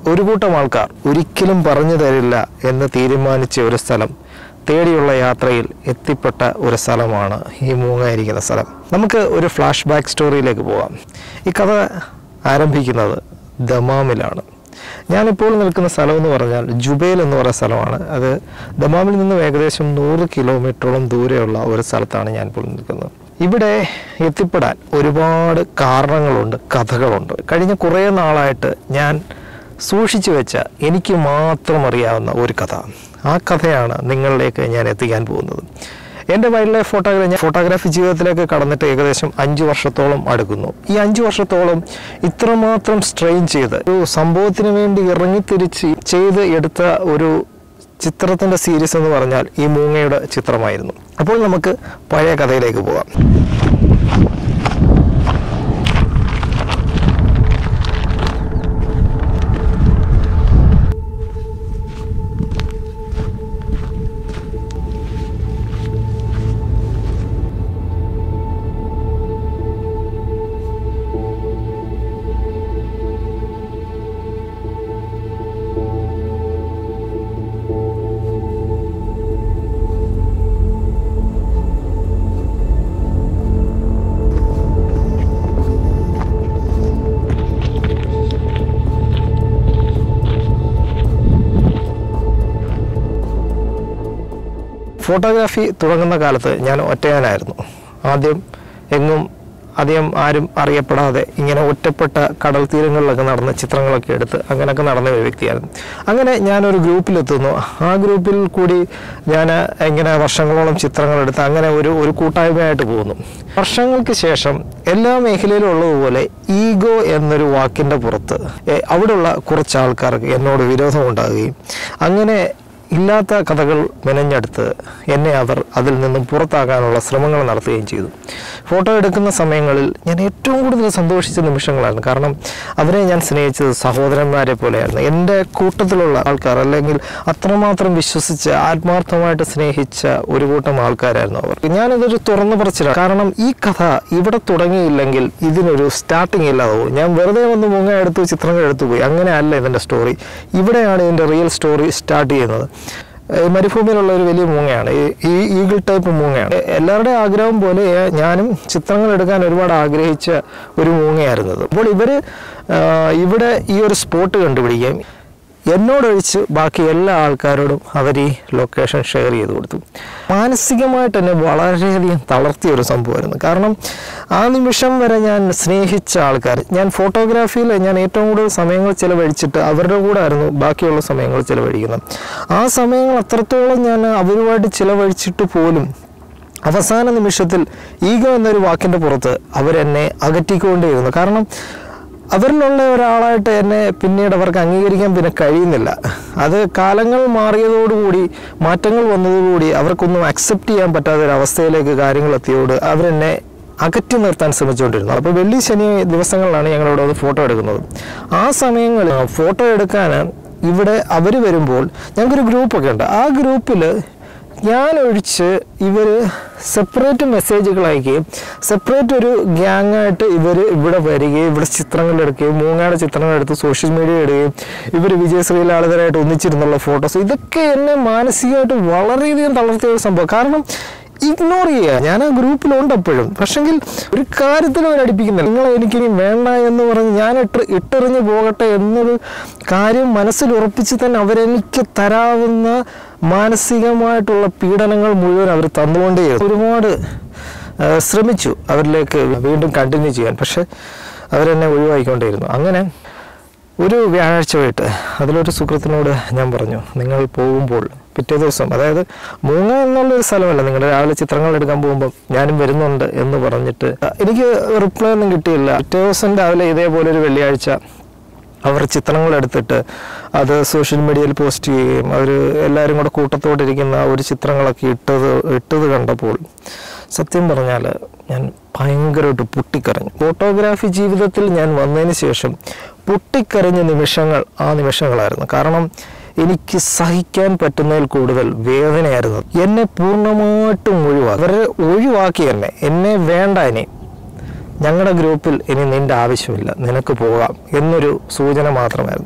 ഒരു കൂട്ടം ആൾക്കാർ ഒരിക്കലും പറഞ്ഞു തരില്ല എന്ന് തീരുമാനിച്ച ഒരു സ്ഥലം തേടിയുള്ള യാത്രയിൽ എത്തിപ്പെട്ട ഒരു സ്ഥലമാണ് ഈ മൂങ്ങായിരിക്കുന്ന സ്ഥലം നമുക്ക് ഒരു ഫ്ലാഷ് ബാക്ക് സ്റ്റോറിയിലേക്ക് പോകാം ഈ കഥ ആരംഭിക്കുന്നത് ദമാമിലാണ് ഞാനിപ്പോൾ നിൽക്കുന്ന സ്ഥലം എന്ന് പറഞ്ഞാൽ ജുബൈൽ എന്ന് പറയുന്ന സ്ഥലമാണ് അത് ദമാമിൽ നിന്നും ഏകദേശം നൂറ് കിലോമീറ്ററോളം ദൂരെയുള്ള ഒരു സ്ഥലത്താണ് ഞാനിപ്പോൾ നിൽക്കുന്നത് ഇവിടെ എത്തിപ്പെടാൻ ഒരുപാട് കാരണങ്ങളുണ്ട് കഥകളുണ്ട് കഴിഞ്ഞ കുറേ നാളായിട്ട് ഞാൻ സൂക്ഷിച്ചു വെച്ച എനിക്ക് മാത്രം അറിയാവുന്ന ഒരു കഥ ആ കഥയാണ് നിങ്ങളിലേക്ക് ഞാൻ എത്തിക്കാൻ പോകുന്നത് എൻ്റെ വൈൽഡ് ലൈഫ് ഫോട്ടോഗ്രാഫി ഫോട്ടോഗ്രാഫി ജീവിതത്തിലേക്ക് കടന്നിട്ട് ഏകദേശം അഞ്ച് വർഷത്തോളം അടുക്കുന്നു ഈ അഞ്ച് വർഷത്തോളം ഇത്രമാത്രം സ്ട്രെയിൻ ചെയ്ത് ഒരു സംഭവത്തിന് വേണ്ടി ഇറങ്ങിത്തിരിച്ച് ചെയ്ത് എടുത്ത ഒരു ചിത്രത്തിൻ്റെ സീരീസ് എന്ന് പറഞ്ഞാൽ ഈ മൂങ്ങയുടെ ചിത്രമായിരുന്നു അപ്പോൾ നമുക്ക് പഴയ കഥയിലേക്ക് പോകാം ഫോട്ടോഗ്രാഫി തുടങ്ങുന്ന കാലത്ത് ഞാൻ ഒറ്റയാനായിരുന്നു ആദ്യം എങ്ങും അധികം ആരും അറിയപ്പെടാതെ ഇങ്ങനെ ഒറ്റപ്പെട്ട കടൽ തീരങ്ങളിലൊക്കെ നടന്ന് ചിത്രങ്ങളൊക്കെ എടുത്ത് അങ്ങനെയൊക്കെ നടന്ന ഒരു വ്യക്തിയായിരുന്നു അങ്ങനെ ഞാനൊരു ഗ്രൂപ്പിലെത്തുന്നു ആ ഗ്രൂപ്പിൽ കൂടി ഞാൻ ഇങ്ങനെ വർഷങ്ങളോളം ചിത്രങ്ങൾ എടുത്ത് അങ്ങനെ ഒരു ഒരു കൂട്ടായ്മയായിട്ട് പോകുന്നു വർഷങ്ങൾക്ക് ശേഷം എല്ലാ മേഖലയിലും ഉള്ളതുപോലെ ഈഗോ എന്നൊരു വാക്കിൻ്റെ പുറത്ത് എ, അവിടെയുള്ള കുറച്ച് ആൾക്കാർക്ക് എന്നോട് വിരോധം ഉണ്ടാകുകയും അങ്ങനെ ഇല്ലാത്ത കഥകൾ മെനഞ്ഞെടുത്ത് എന്നെ അവർ അതിൽ നിന്നും പുറത്താക്കാനുള്ള ശ്രമങ്ങൾ നടത്തുകയും ചെയ്തു ഫോട്ടോ എടുക്കുന്ന സമയങ്ങളിൽ ഞാൻ ഏറ്റവും കൂടുതൽ സന്തോഷിച്ച നിമിഷങ്ങളായിരുന്നു കാരണം അവരെ ഞാൻ സ്നേഹിച്ചത് സഹോദരന്മാരെ പോലെയായിരുന്നു എൻ്റെ കൂട്ടത്തിലുള്ള ആൾക്കാർ അല്ലെങ്കിൽ അത്രമാത്രം വിശ്വസിച്ച് ആത്മാർത്ഥമായിട്ട് സ്നേഹിച്ച ഒരു കൂട്ടം ആൾക്കാരായിരുന്നു അവർ ഞാനിതൊരു തുറന്നു പറച്ചില്ല കാരണം ഈ കഥ ഇവിടെ തുടങ്ങിയില്ലെങ്കിൽ ഇതിനൊരു സ്റ്റാർട്ടിങ് ഇല്ലാതെ പോകും ഞാൻ വെറുതെ വന്ന് മുങ്ങ എടുത്തു ചിത്രങ്ങൾ എടുത്തു പോയി അങ്ങനെയല്ല ഇതിൻ്റെ സ്റ്റോറി ഇവിടെയാണ് ഇതിൻ്റെ റിയൽ സ്റ്റോറി സ്റ്റാർട്ട് ചെയ്യുന്നത് ഈ മരുഭൂമിയിലുള്ള ഒരു വലിയ മൂങ്ങയാണ് ഈ- ഈ ഈഗിൾ ടൈപ്പ് മൂങ്ങയാണ് എല്ലാവരുടെയും ആഗ്രഹം പോലെ ഞാനും ചിത്രങ്ങൾ എടുക്കാൻ ഒരുപാട് ആഗ്രഹിച്ച ഒരു മൂങ്ങയായിരുന്നത് അപ്പോൾ ഇവർ ഇവിടെ ഈ ഒരു സ്പോട്ട് കണ്ടുപിടിക്കുകയും എന്നോടൊഴിച്ച് ബാക്കി എല്ലാ ആൾക്കാരോടും അവർ ഈ ലൊക്കേഷൻ ഷെയർ ചെയ്ത് കൊടുത്തു മാനസികമായിട്ട് എന്നെ വളരെയധികം തളർത്തിയ ഒരു സംഭവമായിരുന്നു കാരണം ആ നിമിഷം വരെ ഞാൻ സ്നേഹിച്ച ആൾക്കാർ ഞാൻ ഫോട്ടോഗ്രാഫിയിൽ ഞാൻ ഏറ്റവും കൂടുതൽ സമയങ്ങൾ ചിലവഴിച്ചിട്ട് അവരുടെ കൂടെ ആയിരുന്നു ബാക്കിയുള്ള സമയങ്ങൾ ചിലവഴിക്കുന്നത് ആ സമയങ്ങൾ അത്രത്തോളം ഞാൻ അവരുമായിട്ട് ചിലവഴിച്ചിട്ട് പോലും അവസാന നിമിഷത്തിൽ ഈഗോ എന്നൊരു വാക്കിൻ്റെ പുറത്ത് അവരെന്നെ അകറ്റിക്കൊണ്ടേയിരുന്നു കാരണം അവരിലുള്ള ഒരാളായിട്ട് എന്നെ പിന്നീട് അവർക്ക് അംഗീകരിക്കാൻ പിന്നെ കഴിയുന്നില്ല അത് കാലങ്ങൾ മാറിയതോടുകൂടി മാറ്റങ്ങൾ വന്നതോടുകൂടി അവർക്കൊന്നും അക്സെപ്റ്റ് ചെയ്യാൻ പറ്റാത്ത ഒരു അവസ്ഥയിലേക്ക് കാര്യങ്ങൾ എത്തിയോട് അവരെന്നെ അകറ്റി നിർത്താൻ ശ്രമിച്ചുകൊണ്ടിരുന്നു അപ്പോൾ വെള്ളി ശനി ദിവസങ്ങളിലാണ് ഞങ്ങൾ ഇവിടെ വന്ന് ഫോട്ടോ എടുക്കുന്നത് ആ സമയങ്ങളിൽ ഫോട്ടോ എടുക്കാൻ ഇവിടെ അവർ വരുമ്പോൾ ഞങ്ങൾക്കൊരു ഗ്രൂപ്പൊക്കെ ഉണ്ട് ആ ഗ്രൂപ്പിൽ ഞാൻ ഒഴിച്ച് ഇവർ സെപ്പറേറ്റ് മെസ്സേജുകൾ അയക്കുകയും സെപ്പറേറ്റ് ഒരു ഗ്യാങ്ങായിട്ട് ഇവർ ഇവിടെ വരികയും ഇവിടെ ചിത്രങ്ങൾ എടുക്കുകയും മൂങ്ങയുടെ ചിത്രങ്ങൾ എടുത്ത് സോഷ്യൽ മീഡിയ ഇടുകയും ഇവർ വിജയശ്രീലാളിതരായിട്ട് ഒന്നിച്ചിരുന്നുള്ള ഫോട്ടോസ് ഇതൊക്കെ എന്നെ മാനസികമായിട്ട് വളരെയധികം തളർത്തിയ ഒരു സംഭവം കാരണം ഇഗ്നോർ ചെയ്യുക ഞാൻ ആ ഗ്രൂപ്പിലുണ്ട് എപ്പോഴും പക്ഷെങ്കിൽ ഒരു കാര്യത്തിലും അവർ അടുപ്പിക്കുന്നില്ല നിങ്ങൾ എനിക്കിനി വേണ്ട എന്ന് പറഞ്ഞ് ഞാൻ ഇട്ട് ഇട്ടെറിഞ്ഞ് പോകട്ടെ എന്നൊരു കാര്യം മനസ്സിൽ ഉറപ്പിച്ച് തന്നെ അവരെനിക്ക് തരാവുന്ന മാനസികമായിട്ടുള്ള പീഡനങ്ങൾ മുഴുവൻ അവർ തന്നുകൊണ്ടേയിരുന്നു ഒരുപാട് ആ, ശ്രമിച്ചു അവരിലേക്ക് വീണ്ടും കണ്ടിന്യൂ ചെയ്യാൻ പക്ഷെ അവരെന്നെ ഒഴിവാക്കിക്കൊണ്ടേയിരുന്നു അങ്ങനെ ഒരു വ്യാഴാഴ്ച പോയിട്ട് അതിലൊരു സുഹൃത്തിനോട് ഞാൻ പറഞ്ഞു നിങ്ങൾ പോകുമ്പോൾ പിറ്റേ ദിവസം അതായത് മൂങ്ങ എന്നുള്ളൊരു സ്ഥലമല്ല നിങ്ങൾ രാവിലെ ചിത്രങ്ങൾ എടുക്കാൻ പോകുമ്പോൾ ഞാനും വരുന്നുണ്ട് എന്ന് പറഞ്ഞിട്ട് എനിക്ക് റിപ്ലൈ ഒന്നും കിട്ടിയില്ല പിറ്റേ ദിവസം രാവിലെ ഇതേപോലെ ഒരു വെള്ളിയാഴ്ച അവർ ചിത്രങ്ങൾ എടുത്തിട്ട് അത് സോഷ്യൽ മീഡിയയിൽ പോസ്റ്റ് ചെയ്യുകയും അവർ എല്ലാവരും കൂടെ കൂട്ടത്തോടിരിക്കുന്ന ആ ഒരു ചിത്രങ്ങളൊക്കെ ഇട്ടത് ഇട്ടത് കണ്ടപ്പോൾ സത്യം പറഞ്ഞാൽ ഞാൻ ഭയങ്കരമായിട്ട് പൊട്ടിക്കരഞ്ഞു ഫോട്ടോഗ്രാഫി ജീവിതത്തിൽ ഞാൻ വന്നതിന് ശേഷം പൊട്ടിക്കരഞ്ഞ നിമിഷങ്ങൾ ആ നിമിഷങ്ങളായിരുന്നു കാരണം എനിക്ക് സഹിക്കാൻ പറ്റുന്നതിൽ കൂടുതൽ വേദനയായിരുന്നു എന്നെ പൂർണ്ണമായിട്ടും ഒഴിവാക്കി അവരെ ഒഴിവാക്കി എന്നെ എന്നെ വേണ്ട ഇനി ഞങ്ങളുടെ ഗ്രൂപ്പിൽ ഇനി നിന്റെ ആവശ്യമില്ല നിനക്ക് പോകാം എന്നൊരു സൂചന മാത്രമായിരുന്നു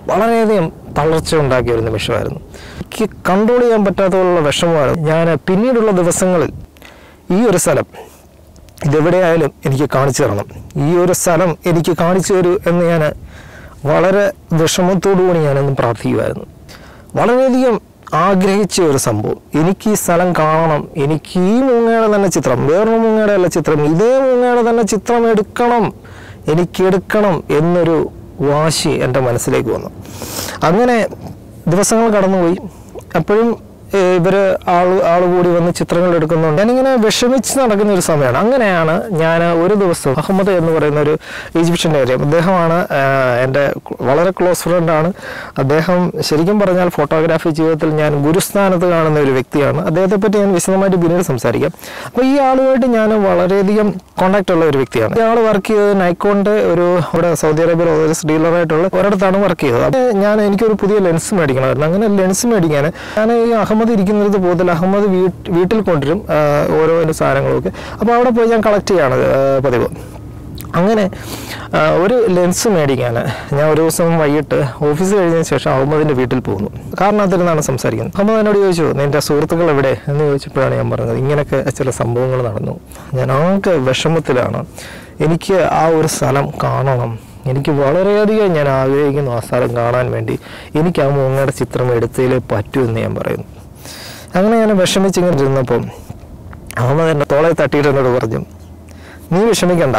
വളരെയധികം തളർച്ച ഉണ്ടാക്കിയ ഒരു നിമിഷമായിരുന്നു എനിക്ക് കൺട്രോൾ ചെയ്യാൻ പറ്റാത്തതുള്ള വിഷമമായിരുന്നു ഞാൻ പിന്നീടുള്ള ദിവസങ്ങളിൽ ഈ ഒരു സ്ഥലം ഇതെവിടെയായാലും എനിക്ക് കാണിച്ചു തരണം ഈ ഒരു സ്ഥലം എനിക്ക് കാണിച്ചു തരൂ എന്ന് ഞാൻ വളരെ വിഷമത്തോടു കൂടി ഞാനൊന്ന് പ്രാർത്ഥിക്കുമായിരുന്നു വളരെയധികം ആഗ്രഹിച്ച ഒരു സംഭവം എനിക്ക് ഈ സ്ഥലം കാണണം എനിക്ക് ഈ മൂങ്ങയുടെ തന്നെ ചിത്രം വേറൊരു മൂങ്ങയുടെ അല്ല ചിത്രം ഇതേ മൂങ്ങയുടെ തന്നെ ചിത്രം എടുക്കണം എനിക്ക് എടുക്കണം എന്നൊരു വാശി എൻ്റെ മനസ്സിലേക്ക് വന്നു അങ്ങനെ ദിവസങ്ങൾ കടന്നുപോയി അപ്പോഴും ഏഹ്, ഇവര് ആള് ആള് കൂടി വന്ന് ചിത്രങ്ങൾ എടുക്കുന്നുണ്ട് ഞാനിങ്ങനെ വിഷമിച്ച് നടക്കുന്ന ഒരു സമയമാണ് അങ്ങനെയാണ് ഞാൻ ഒരു ദിവസം അഹമ്മദ് എന്ന് പറയുന്ന ഒരു ഈജിപ്ഷ്യൻ ഏരിയ അദ്ദേഹമാണ് ആഹ്, എൻ്റെ വളരെ ക്ലോസ് ഫ്രണ്ടാണ് അദ്ദേഹം ശരിക്കും പറഞ്ഞാൽ ഫോട്ടോഗ്രാഫി ജീവിതത്തിൽ ഞാൻ ഗുരുസ്ഥാനത്ത് കാണുന്ന ഒരു വ്യക്തിയാണ് അദ്ദേഹത്തെ പറ്റി ഞാൻ വിശദമായിട്ട് പിന്നീട് സംസാരിക്കാം അപ്പോൾ ഈ ആളുമായിട്ട് ഞാൻ വളരെയധികം കോണ്ടാക്ട് ഉള്ള ഒരു വ്യക്തിയാണ് ഈ ആൾ വർക്ക് ചെയ്തത് നൈക്കോണിന്റെ ഒരു ഇവിടെ സൗദി അറേബ്യയിൽ ഓതേഴ്സ് ഡീലറായിട്ടുള്ള ഒരിടത്താണ് വർക്ക് ചെയ്തത് അപ്പോൾ ഞാൻ എനിക്കൊരു പുതിയ ലെൻസ് മേടിക്കണമായിരുന്നു അങ്ങനെ ലെൻസ് മേടിക്കാൻ ഞാൻ ഈ അഹമ്മദ് ഇരിക്കുന്നത് പോകത്തില്ല അഹമ്മദ് വീട്ട് വീട്ടിൽ കൊണ്ടുവരും ആ, ഓരോ സാധനങ്ങളൊക്കെ അപ്പോൾ അവിടെ പോയി ഞാൻ കളക്ട് ചെയ്യാണ് ആ, പതിവ് അങ്ങനെ ആ, ഒരു ലെൻസ് മേടിക്കാൻ ഞാൻ ഒരു ദിവസം വൈകിട്ട് ഓഫീസ് കഴിഞ്ഞതിന് ശേഷം അഹമ്മദിൻ്റെ വീട്ടിൽ പോകുന്നു കാരണത്തിരുന്നാണ് സംസാരിക്കുന്നത് അഹമ്മദ് എന്നോട് ചോദിച്ചു നിൻ്റെ സുഹൃത്തുക്കൾ എവിടെ എന്ന് ചോദിച്ചപ്പോഴാണ് ഞാൻ പറഞ്ഞത് ഇങ്ങനെയൊക്കെ ചില സംഭവങ്ങൾ നടന്നു ഞാൻ ആകെ വിഷമത്തിലാണ് എനിക്ക് ആ ഒരു സ്ഥലം കാണണം എനിക്ക് വളരെയധികം ഞാൻ ആഗ്രഹിക്കുന്നു ആ സ്ഥലം കാണാൻ വേണ്ടി എനിക്ക് ആ മൂങ്ങയുടെ ചിത്രം എടുത്തതിലേ പറ്റൂ എന്ന് ഞാൻ പറയുന്നു അങ്ങനെ ഞാൻ വിഷമിച്ചിങ്ങനെ ഇരുന്നപ്പം അഹമ്മദ് എന്നെ തോളെ തട്ടിയിട്ട് എന്നോട് പറഞ്ഞു നീ വിഷമിക്കണ്ട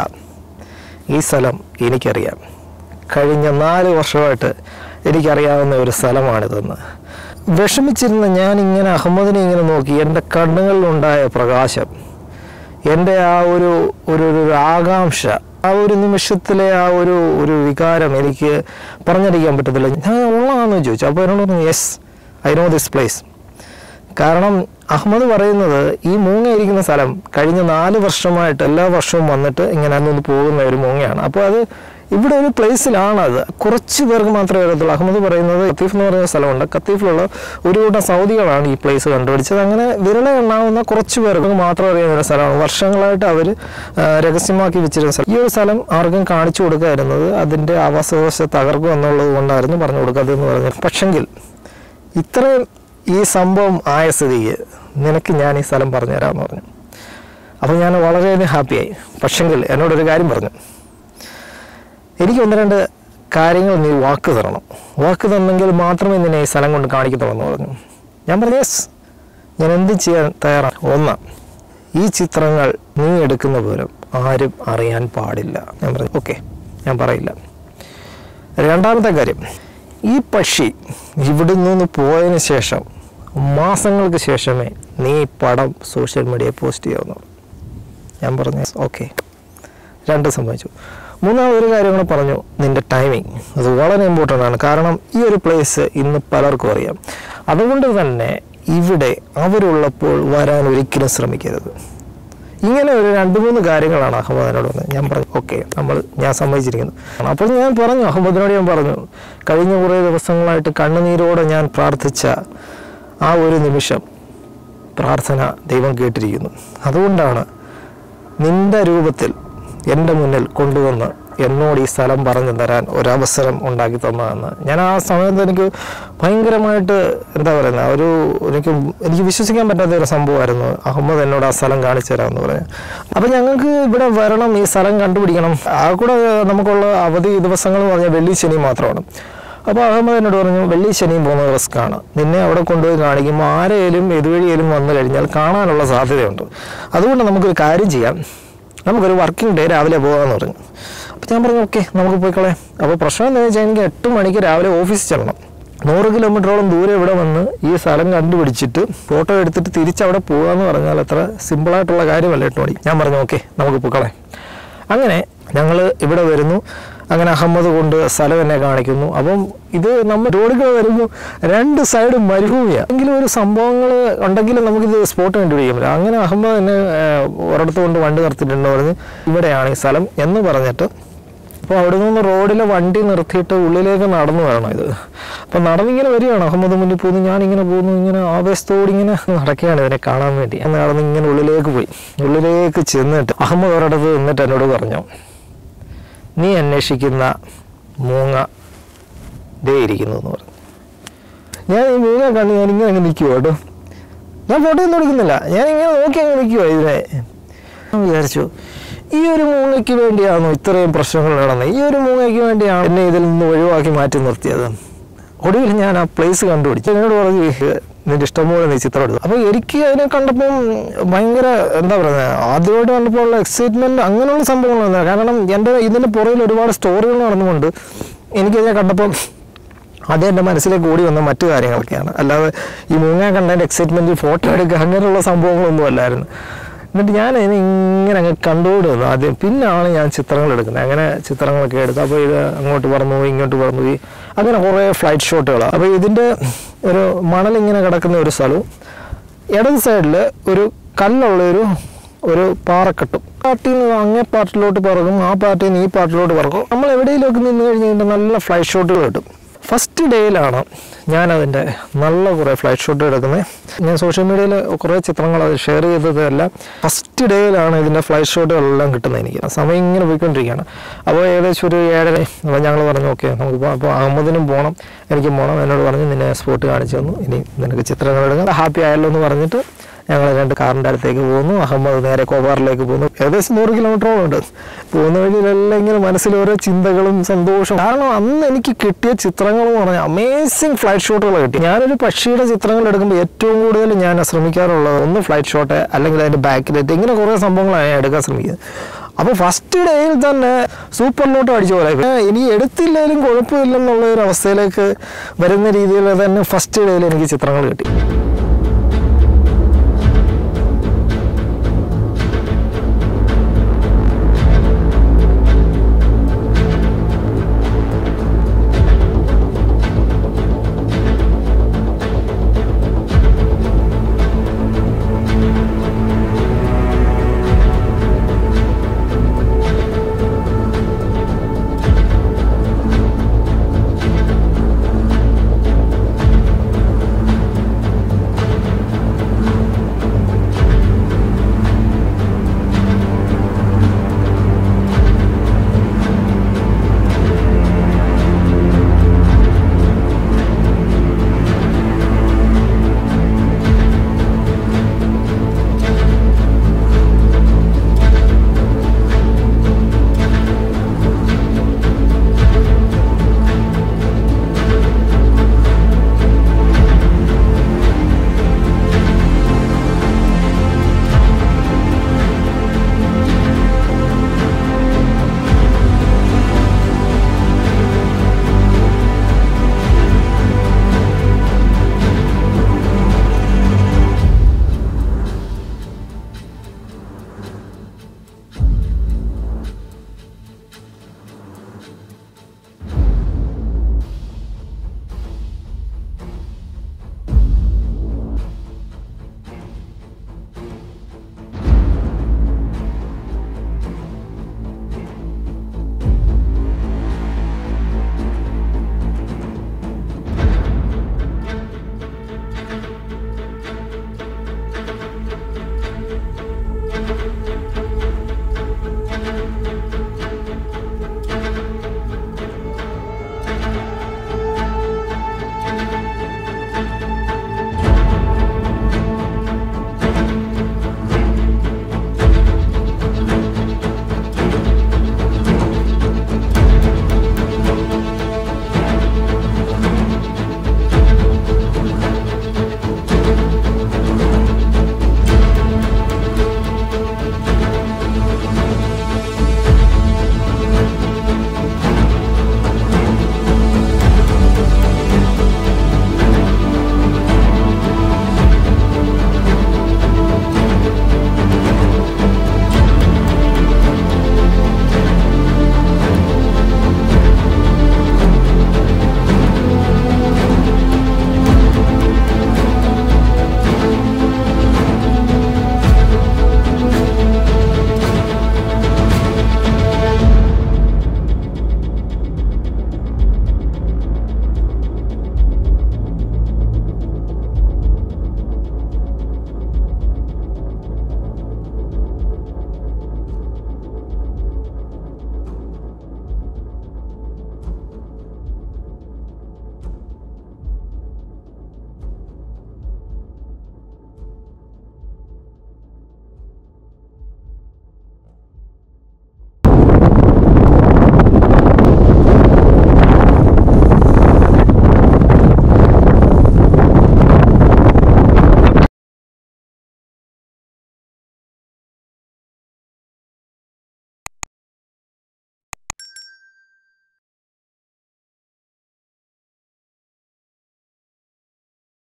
ഈ സ്ഥലം എനിക്കറിയാം കഴിഞ്ഞ നാല് വർഷമായിട്ട് എനിക്കറിയാവുന്ന ഒരു സ്ഥലമാണിതെന്ന് വിഷമിച്ചിരുന്ന ഞാൻ ഇങ്ങനെ അഹമ്മദിനെ ഇങ്ങനെ നോക്കി എൻ്റെ കണ്ണുകളിലുണ്ടായ പ്രകാശം എൻ്റെ ആ ഒരു ഒരു ഒരു ആകാംക്ഷ ആ ഒരു നിമിഷത്തിലെ ആ ഒരു ഒരു വികാരം എനിക്ക് പറഞ്ഞറിയിക്കാൻ പറ്റത്തില്ല ഞാൻ ഉള്ളതാണെന്ന് ചോദിച്ചു അപ്പോൾ എന്നോട് പറഞ്ഞു yes I know this place കാരണം അഹമ്മദ് പറയുന്നത് ഈ മൂങ്ങ ഇരിക്കുന്ന സ്ഥലം കഴിഞ്ഞ നാല് വർഷമായിട്ട് എല്ലാ വർഷവും വന്നിട്ട് ഇങ്ങനെ അന്നൊന്ന് പോകുന്ന ഒരു മൂങ്ങയാണ് അപ്പോൾ അത് ഇവിടെ ഒരു പ്ലേസിലാണ് അത് കുറച്ച് പേർക്ക് മാത്രമേ അറിയത്തുള്ളൂ അഹമ്മദ് പറയുന്നത് കത്തീഫ് എന്ന് പറയുന്ന സ്ഥലമുണ്ട് കത്തീഫിലുള്ള ഒരു കൂട്ടം സൗദികളാണ് ഈ പ്ലേസ് കണ്ടുപിടിച്ചത് അങ്ങനെ വിരളെ എണ്ണാവുന്ന കുറച്ച് പേർക്ക് മാത്രം അറിയുന്ന ഒരു സ്ഥലമാണ് വർഷങ്ങളായിട്ട് അവർ രഹസ്യമാക്കി വെച്ചിരുന്ന സ്ഥലം ഈ ഒരു സ്ഥലം ആർക്കും കാണിച്ചു കൊടുക്കാതിരുന്നത് അതിൻ്റെ ആവാസവ്യവസ്ഥ തകർക്കും എന്നുള്ളത് കൊണ്ടായിരുന്നു പറഞ്ഞു കൊടുക്കാത്തതെന്ന് പറഞ്ഞു പക്ഷെങ്കിൽ ഇത്രയും ഈ സംഭവം ആയ സ്ഥിതിക്ക് നിനക്ക് ഞാൻ ഈ സ്ഥലം പറഞ്ഞു തരാമെന്ന് പറഞ്ഞു അപ്പോൾ ഞാൻ വളരെയധികം ഹാപ്പിയായി പക്ഷെങ്കിൽ എന്നോടൊരു കാര്യം പറഞ്ഞു എനിക്ക് ഒന്ന് രണ്ട് കാര്യങ്ങൾ നീ വാക്ക് തരണം വാക്ക് തന്നെങ്കിൽ മാത്രമേ നിന്നെ ഈ സ്ഥലം കൊണ്ട് കാണിക്കത്തുള്ളൂ പറഞ്ഞു ഞാൻ പറഞ്ഞു യെസ് ഞാൻ എന്ത് ചെയ്യാൻ തയ്യാറാണ് ഒന്ന് ഈ ചിത്രങ്ങൾ നീ എടുക്കുന്ന വിവരം ആരും അറിയാൻ പാടില്ല ഞാൻ പറഞ്ഞു ഓക്കെ ഞാൻ പറയില്ല രണ്ടാമത്തെ കാര്യം ഈ പക്ഷി ഇവിടെ നിന്ന് പോയതിന് ശേഷം മാസങ്ങൾക്ക് ശേഷമേ നീ ഈ പടം സോഷ്യൽ മീഡിയയിൽ പോസ്റ്റ് ചെയ്യാവുന്നുള്ളൂ ഞാൻ പറഞ്ഞു ഓക്കെ രണ്ട് സംഭവിച്ചു മൂന്നാമത് ഒരു കാര്യം കൂടെ പറഞ്ഞു നിന്റെ ടൈമിങ് അത് വളരെ ഇമ്പോർട്ടൻ്റ് ആണ് കാരണം ഈ ഒരു പ്ലേസ് ഇന്ന് പലർക്കും അറിയാം അതുകൊണ്ട് തന്നെ ഇവിടെ അവരുള്ളപ്പോൾ വരാൻ ഒരിക്കലും ശ്രമിക്കരുത് ഇങ്ങനെ ഒരു രണ്ട് മൂന്ന് കാര്യങ്ങളാണ് അഹമ്മദിനോട് പറഞ്ഞത് ഞാൻ പറഞ്ഞു ഓക്കെ നമ്മൾ ഞാൻ സമ്മതിച്ചിരിക്കുന്നു അപ്പോൾ ഞാൻ പറഞ്ഞു അഹമ്മദിനോട് ഞാൻ പറഞ്ഞു കഴിഞ്ഞ കുറേ ദിവസങ്ങളായിട്ട് കണ്ണുനീരോടെ ഞാൻ പ്രാർത്ഥിച്ച ആ ഒരു നിമിഷം പ്രാർത്ഥന ദൈവം കേട്ടിരിക്കുന്നു അതുകൊണ്ടാണ് നിന്റെ രൂപത്തിൽ എൻ്റെ മുന്നിൽ കൊണ്ടുവന്ന് എന്നോട് ഈ സ്ഥലം പറഞ്ഞു തരാൻ ഒരവസരം ഉണ്ടാക്കി തന്നതെന്ന് ഞാൻ ആ സമയത്ത് എനിക്ക് ഭയങ്കരമായിട്ട് എന്താ പറയുന്നത് ഒരു എനിക്ക് എനിക്ക് വിശ്വസിക്കാൻ പറ്റാത്ത ഒരു സംഭവമായിരുന്നു അഹമ്മദ് എന്നോട് ആ സ്ഥലം കാണിച്ചു തരാമെന്ന് പറഞ്ഞു അപ്പം ഞങ്ങൾക്ക് ഇവിടെ വരണം ഈ സ്ഥലം കണ്ടുപിടിക്കണം ആ കൂടെ നമുക്കുള്ള അവധി ദിവസങ്ങൾ എന്ന് പറഞ്ഞാൽ വെള്ളി ശനി മാത്രമാണ് അപ്പോൾ അഹമ്മദ് എന്നോട് പറഞ്ഞു വെള്ളി ശനിയും പോകുന്നത് റിസ്ക് ആണ് നിന്നെ അവിടെ കൊണ്ടുപോയി കാണിക്കുമ്പോൾ ആരെയും ഇതുവഴിയേലും വന്നു കഴിഞ്ഞാൽ കാണാനുള്ള സാധ്യതയുണ്ട് അതുകൊണ്ട് നമുക്കൊരു കാര്യം ചെയ്യാം നമുക്കൊരു വർക്കിംഗ് ഡേ രാവിലെ പോകാമെന്ന് പറഞ്ഞു അപ്പോൾ ഞാൻ പറഞ്ഞു ഓക്കെ നമുക്ക് പോയിക്കളയാം അപ്പോൾ പ്രശ്നം എന്താണെന്ന് വെച്ചാൽ എനിക്ക് എട്ട് മണിക്ക് രാവിലെ ഓഫീസിൽ ചെല്ലണം നൂറ് കിലോമീറ്ററോളം ദൂരെ ഇവിടെ വന്ന് ഈ സ്ഥലം കണ്ടുപിടിച്ചിട്ട് ഫോട്ടോ എടുത്തിട്ട് തിരിച്ചവിടെ പോകാമെന്ന് പറഞ്ഞാൽ അത്ര സിമ്പിളായിട്ടുള്ള കാര്യമല്ല എട്ട് മണി ഞാൻ പറഞ്ഞു ഓക്കെ നമുക്ക് പോയിക്കളയാം അങ്ങനെ ഞങ്ങൾ ഇവിടെ വരുന്നു അങ്ങനെ അഹമ്മദ് കൊണ്ട് സ്ഥലം എന്നെ കാണിക്കുന്നു അപ്പം ഇത് നമ്മൾ റോഡിൽ വരുമ്പോൾ രണ്ട് സൈഡും മരുഭൂമിയാണ് എങ്കിലും ഒരു സംഭവങ്ങൾ ഉണ്ടെങ്കിലും നമുക്കിത് സ്പോട്ട് കണ്ടുപിടിക്കാൻ പറ്റില്ല അങ്ങനെ അഹമ്മദ് എന്നെ ഏഹ്, ഒരിടത്ത് കൊണ്ട് വണ്ടി നിർത്തിയിട്ടുണ്ട് പറഞ്ഞ് ഇവിടെയാണ് ഈ സ്ഥലം എന്ന് പറഞ്ഞിട്ട് അപ്പോൾ അവിടെ നിന്ന് റോഡിലെ വണ്ടി നിർത്തിയിട്ട് ഉള്ളിലേക്ക് നടന്നു വരണം ഇത് അപ്പോൾ നടന്നിങ്ങനെ വരികയാണ് അഹമ്മദ് മുന്നിൽ പോകുന്നു ഞാനിങ്ങനെ പോകുന്നു ഇങ്ങനെ ആവേശത്തോടെ ഇങ്ങനെ നടക്കുകയാണ് ഇതിനെ കാണാൻ വേണ്ടി ഞാൻ നടന്ന് ഇങ്ങനെ ഉള്ളിലേക്ക് പോയി ഉള്ളിലേക്ക് ചെന്നിട്ട് അഹമ്മദ് ഒരിടത്ത് നിന്നിട്ട് എന്നോട് പറഞ്ഞു നീ അന്വേഷിക്കുന്ന മൂങ്ങ ദേ ഇരിക്കുന്നു എന്ന് പറഞ്ഞു ഞാൻ ഈ മൂങ്ങ കണ്ട് ഞാൻ ഇങ്ങനെ അങ്ങ് നിൽക്കുവോ കേട്ടോ ഞാൻ ഫോട്ടോ ഒന്നും എടുക്കുന്നില്ല ഞാൻ ഇങ്ങനെ നോക്കി അങ്ങ് നിൽക്കുവോ ഇതിനെ ഞാൻ വിചാരിച്ചു ഈ ഒരു മൂങ്ങയ്ക്ക് വേണ്ടിയാണോ ഇത്രയും പ്രശ്നങ്ങൾ നടന്നത് ഈ ഒരു മൂങ്ങയ്ക്ക് വേണ്ടിയാണ് എന്നെ ഇതിൽ നിന്ന് ഒഴിവാക്കി മാറ്റി നിർത്തിയത് ഒടുവിൽ ഞാൻ ആ പ്ലേസ് കണ്ടുപിടിച്ചു എന്നോട് പറഞ്ഞു നിന്റെ ഇഷ്ടംപോലെ നീ ചിത്രം എടുത്തു അപ്പോൾ എനിക്ക് അതിനെ കണ്ടപ്പം ഭയങ്കര എന്താ പറയുക ആദ്യമായിട്ട് കണ്ടപ്പോൾ ഉള്ള എക്സൈറ്റ്മെന്റ് അങ്ങനെയുള്ള സംഭവങ്ങളൊന്നും കാരണം എൻ്റെ ഇതിൻ്റെ പുറകിൽ ഒരുപാട് സ്റ്റോറികൾ നടന്നുകൊണ്ട് എനിക്കതിനെ കണ്ടപ്പം അത് എൻ്റെ മനസ്സിലേക്ക് ഓടി വന്ന മറ്റു കാര്യങ്ങളൊക്കെയാണ് അല്ലാതെ ഈ മൂങ്ങ കണ്ടതിൻ്റെ എക്സൈറ്റ്മെൻറ്റ് ഫോട്ടോ എടുക്കുക അങ്ങനെയുള്ള സംഭവങ്ങളൊന്നും അല്ലായിരുന്നു എന്നിട്ട് ഞാൻ അതിനെ ഇങ്ങനെ അങ്ങ് കണ്ടുകൊണ്ട് വന്നു ആദ്യം പിന്നാണ് ഞാൻ ചിത്രങ്ങൾ എടുക്കുന്നത് അങ്ങനെ ചിത്രങ്ങളൊക്കെ എടുത്ത് അപ്പോൾ ഇത് അങ്ങോട്ട് പറന്നു പോയി ഇങ്ങോട്ട് പറന്നു പോയി അങ്ങനെ കുറേ ഫ്ലൈറ്റ് ഷോട്ടുകളാണ് അപ്പോൾ ഇതിൻ്റെ ഒരു മണലിങ്ങനെ കിടക്കുന്ന ഒരു സ്ഥലവും ഇടത് സൈഡിൽ ഒരു കല്ലുള്ള ഒരു ഒരു പാറക്കെട്ടും പാർട്ടിയിൽ നിന്ന് അങ്ങേ പാർട്ടിലോട്ട് പറക്കും ആ പാർട്ടിയിൽ നിന്ന് ഈ പാർട്ടിലോട്ട് പറക്കും നമ്മൾ എവിടെയെങ്കിലുമൊക്കെ നിന്ന് കഴിഞ്ഞ് കഴിഞ്ഞാൽ നല്ല ഫ്ലൈറ്റ് ഷോട്ടുകൾ കിട്ടും ഫസ്റ്റ് ഡേയിലാണ് ഞാനതിൻ്റെ നല്ല കുറേ ഫ്ലൈറ്റ് ഷോട്ട് എടുക്കുന്നത് ഞാൻ സോഷ്യൽ മീഡിയയിൽ കുറേ ചിത്രങ്ങൾ അത് ഷെയർ ചെയ്തതെല്ലാം ഫസ്റ്റ് ഡേയിലാണ് ഇതിൻ്റെ ഫ്ലൈറ്റ് ഷോട്ടുകളെല്ലാം കിട്ടുന്നത് എനിക്ക് ആ സമയം ഇങ്ങനെ പോയിക്കൊണ്ടിരിക്കുകയാണ് അപ്പോൾ ഏകദേശം ഒരു ഏഴര അപ്പോൾ ഞങ്ങൾ പറഞ്ഞു ഓക്കെ നമുക്ക് അപ്പോൾ അഹമ്മദിനും പോകണം എനിക്കും പോകണം എന്നോട് പറഞ്ഞു നിന്നെ സ്പോട്ട് കാണിച്ചു തന്നു ഇനി നിനക്ക് ചിത്രങ്ങൾ എടുക്കാം ഹാപ്പി ആയല്ലോ എന്ന് പറഞ്ഞിട്ട് ഞങ്ങൾ രണ്ട് കാറിൻ്റെ അടുത്തേക്ക് പോകുന്നു അഹമ്മദ് നേരെ കോബാറിലേക്ക് പോകുന്നു ഏകദേശം നൂറ് കിലോമീറ്ററോളം ഉണ്ട് പോകുന്ന വഴിയിലെല്ലാം ഇങ്ങനെ മനസ്സിൽ ഓരോ ചിന്തകളും സന്തോഷം കാരണം അന്ന് എനിക്ക് കിട്ടിയ ചിത്രങ്ങൾ എന്ന് പറഞ്ഞാൽ അമേസിങ് ഫ്ലൈറ്റ് ഷോട്ടുകൾ കിട്ടി ഞാനൊരു പക്ഷിയുടെ ചിത്രങ്ങൾ എടുക്കുമ്പോൾ ഏറ്റവും കൂടുതൽ ഞാൻ ശ്രമിക്കാറുള്ളത് ഒന്ന് ഫ്ലൈറ്റ് ഷോട്ട് അല്ലെങ്കിൽ അതിൻ്റെ ബാക്കിലേറ്റ് ഇങ്ങനെ കുറേ സംഭവങ്ങളാണ് ഞാൻ എടുക്കാൻ ശ്രമിക്കുന്നത് അപ്പോൾ ഫസ്റ്റ് ഡേയിൽ തന്നെ സൂപ്പർ നോട്ട് അടിച്ച പോലെ പിന്നെ ഇനി എടുത്തില്ലെങ്കിലും കുഴപ്പമില്ലെന്നുള്ള ഒരു അവസ്ഥയിലേക്ക് വരുന്ന രീതിയിൽ തന്നെ ഫസ്റ്റ് ഡേയിൽ എനിക്ക് ചിത്രങ്ങൾ കിട്ടി